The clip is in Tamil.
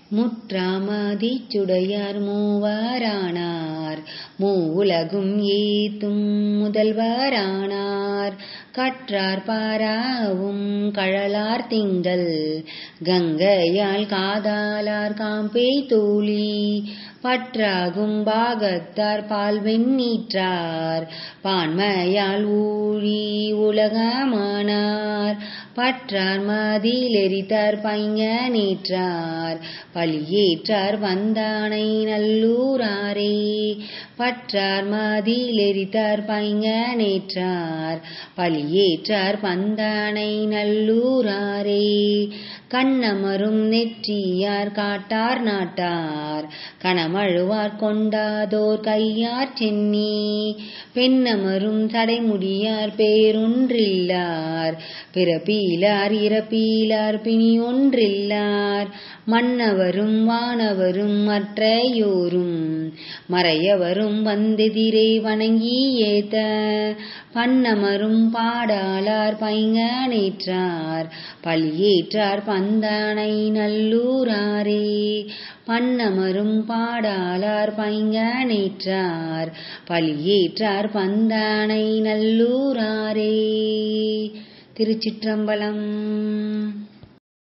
முற்றாமதிச் சுடையார் மூவரானார் மூவுலகும் ஏத்தும் முதல்வரானார் கற்றார் பாராவும் கழலார் திங்கள் கங்கையால் காதாலார் காம்பே தூளி பற்றாகும் பாகத்தார் பால் வெண்ணீற்றார் பான்மையால் ஊழி உலகமானார் பற்றார் மதிலெரித்தார் பைங்க நேற்றார் பலியேற்றார் வந்தானை நல்லூராரே பற்றார் மதிலெரித்தார் பைங்க நேற்றார் பலியேற்றார் பந்தானை நல்லூராரே கண்ணமரும் நெற்றியார் காட்டார் நாட்டார் கணமழுவார் கொண்டாதோர் கையார் சென்னி பெண்ணமரும் சடைமுடியார் பேரொன்றில்லார் பிறப்பீலார் இறப்பீலார் பிணியொன்றில்லார் மன்னவரும் வானவரும் மற்றையோரும் மறையவரும் வந்தெதிரே வணங்கி ஏத்த பன்னமரும் பாடாளார் பைங்க நேற்றார் பலியேற்றார் பந்தானை நல்லூராரே பன்னமரும் பாடாளார் பைங்க நேற்றார் பலியேற்றார் பந்தானை நல்லூராரே திருச்சிற்றம்பலம்